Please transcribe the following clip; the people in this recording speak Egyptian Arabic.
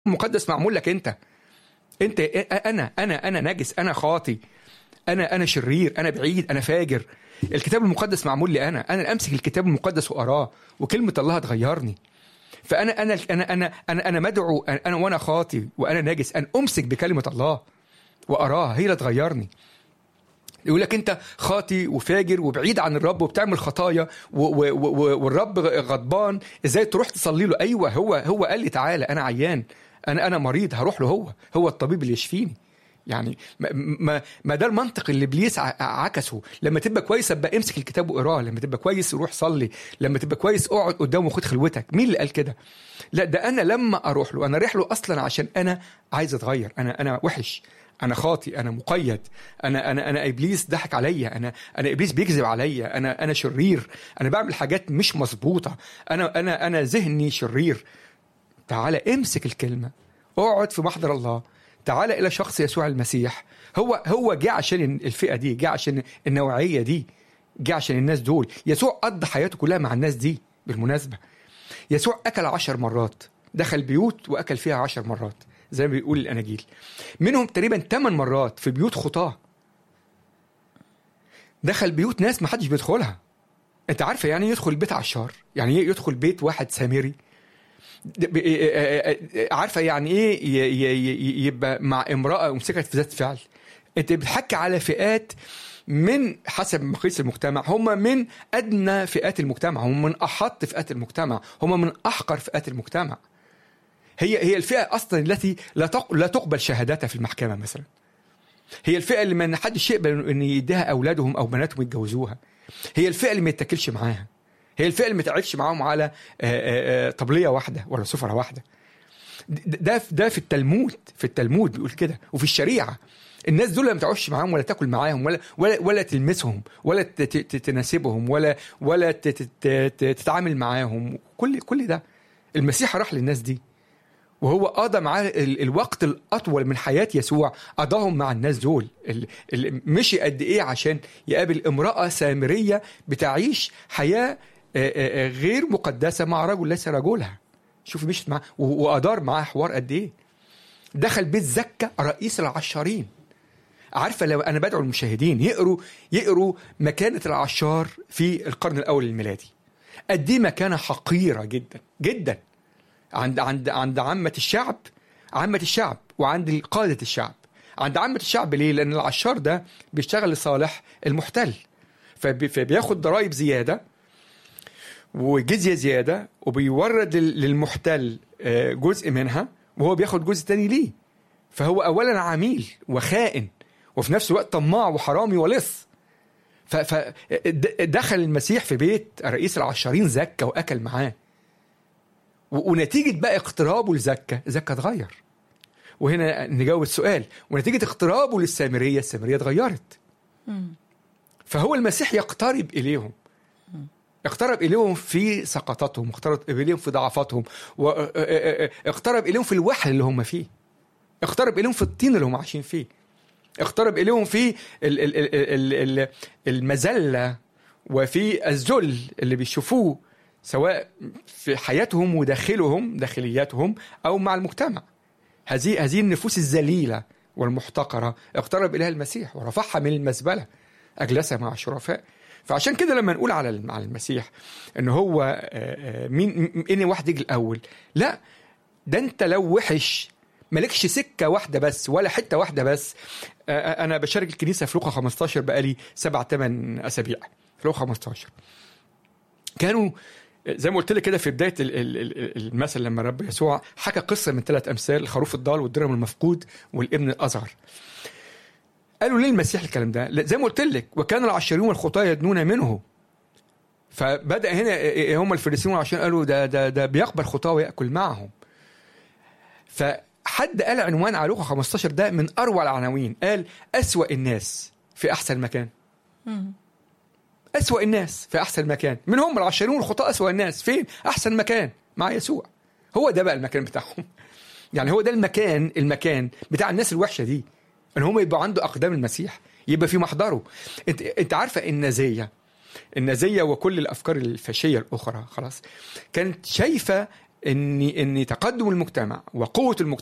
المقدس معمول لك انت انت انا انا انا نجس انا خاطي انا انا شرير انا بعيد انا فاجر الكتاب المقدس معمول لي انا انا امسك الكتاب المقدس واقراه وكلمه الله هتغيرني فانا انا انا انا انا انا مدعو انا وانا خاطي وانا ناجس ان امسك بكلمه الله واراها هي اللي تغيرني يقول لك انت خاطي وفاجر وبعيد عن الرب وبتعمل خطايا و و و والرب غضبان ازاي تروح تصلي له ايوه هو هو قال لي تعالى انا عيان انا انا مريض هروح له هو هو الطبيب اللي يشفيني يعني ما ما, ما ده المنطق اللي ابليس عكسه لما تبقى كويس ابقى امسك الكتاب واقراه لما تبقى كويس روح صلي لما تبقى كويس اقعد قدامه وخد خلوتك مين اللي قال كده لا ده انا لما اروح له انا رايح له اصلا عشان انا عايز اتغير انا انا وحش انا خاطي انا مقيد انا انا انا ابليس ضحك عليا انا انا ابليس بيكذب عليا انا انا شرير انا بعمل حاجات مش مظبوطه انا انا انا ذهني شرير تعالى امسك الكلمه اقعد في محضر الله تعالى الى شخص يسوع المسيح هو هو جه عشان الفئه دي جه عشان النوعيه دي جه عشان الناس دول يسوع قضى حياته كلها مع الناس دي بالمناسبه يسوع اكل عشر مرات دخل بيوت واكل فيها عشر مرات زي ما بيقول الاناجيل منهم تقريبا ثمان مرات في بيوت خطاه دخل بيوت ناس ما حدش بيدخلها انت عارفه يعني يدخل بيت عشار يعني ايه يدخل بيت واحد سامري عارفه يعني ايه يبقى مع امراه ومسكت في ذات فعل انت بتحكي على فئات من حسب مقياس المجتمع هم من ادنى فئات المجتمع هم من احط فئات المجتمع هم من احقر فئات المجتمع هي هي الفئه اصلا التي لا لا تقبل شهاداتها في المحكمه مثلا هي الفئه اللي ما حدش يقبل ان يديها اولادهم او بناتهم يتجوزوها هي الفئه اللي ما يتاكلش معاها هي الفئه اللي ما تعيش معاهم على طبليه واحده ولا سفره واحده ده ده في التلمود في التلمود بيقول كده وفي الشريعه الناس دول ما تعيش معاهم ولا تاكل معاهم ولا ولا ولا تلمسهم ولا تناسبهم ولا ولا تتعامل معاهم كل كل ده المسيح راح للناس دي وهو قضى معاه الوقت الاطول من حياه يسوع قضاهم مع الناس دول اللي مشي قد ايه عشان يقابل امراه سامريه بتعيش حياه غير مقدسه مع رجل ليس رجلها شوف مشيت معاه وادار معاه حوار قد ايه دخل بيت زكا رئيس العشارين عارفه لو انا بدعو المشاهدين يقروا يقروا مكانه العشار في القرن الاول الميلادي قد ايه مكانه حقيره جدا جدا عند عند عند عامة الشعب عامة الشعب وعند قادة الشعب عند عامة الشعب ليه؟ لأن العشار ده بيشتغل لصالح المحتل فبياخد ضرائب زيادة وجزية زيادة وبيورد للمحتل جزء منها وهو بياخد جزء تاني ليه فهو أولا عميل وخائن وفي نفس الوقت طماع وحرامي ولص فدخل المسيح في بيت رئيس العشارين زكى وأكل معاه ونتيجة بقى اقترابه لزكا زكا اتغير وهنا نجاوب السؤال ونتيجة اقترابه للسامرية السامرية اتغيرت فهو المسيح يقترب إليهم اقترب إليهم في سقطاتهم اقترب إليهم في ضعفاتهم واقترب إليهم في الوحل اللي هم فيه اقترب إليهم في الطين اللي هم عايشين فيه اقترب إليهم في المذلة وفي الذل اللي بيشوفوه سواء في حياتهم وداخلهم داخلياتهم او مع المجتمع هذه هذه النفوس الذليله والمحتقره اقترب اليها المسيح ورفعها من المزبله اجلسها مع الشرفاء فعشان كده لما نقول على على المسيح ان هو مين ان واحد يجي الاول لا ده انت لو وحش مالكش سكه واحده بس ولا حته واحده بس انا بشارك الكنيسه في لوقا 15 بقالي سبع ثمان اسابيع في لوقا 15 كانوا زي ما قلت لك كده في بدايه المثل لما الرب يسوع حكى قصه من ثلاث امثال الخروف الضال والدرهم المفقود والابن الاصغر قالوا ليه المسيح الكلام ده زي ما قلت لك وكان العشرين والخطاة يدنون منه فبدا هنا هم الفريسيين والعشرين قالوا ده ده ده بيقبل خطاه وياكل معهم فحد قال عنوان على لوقا 15 ده من اروع العناوين قال اسوا الناس في احسن مكان أسوأ الناس في أحسن مكان من هم العشرين والخطاة أسوأ الناس فين أحسن مكان مع يسوع هو ده بقى المكان بتاعهم يعني هو ده المكان المكان بتاع الناس الوحشة دي ان هم يبقوا عنده أقدام المسيح يبقى في محضره انت, انت عارفة النازية النازية وكل الأفكار الفاشية الأخرى خلاص كانت شايفة ان ان تقدم المجتمع وقوه المجتمع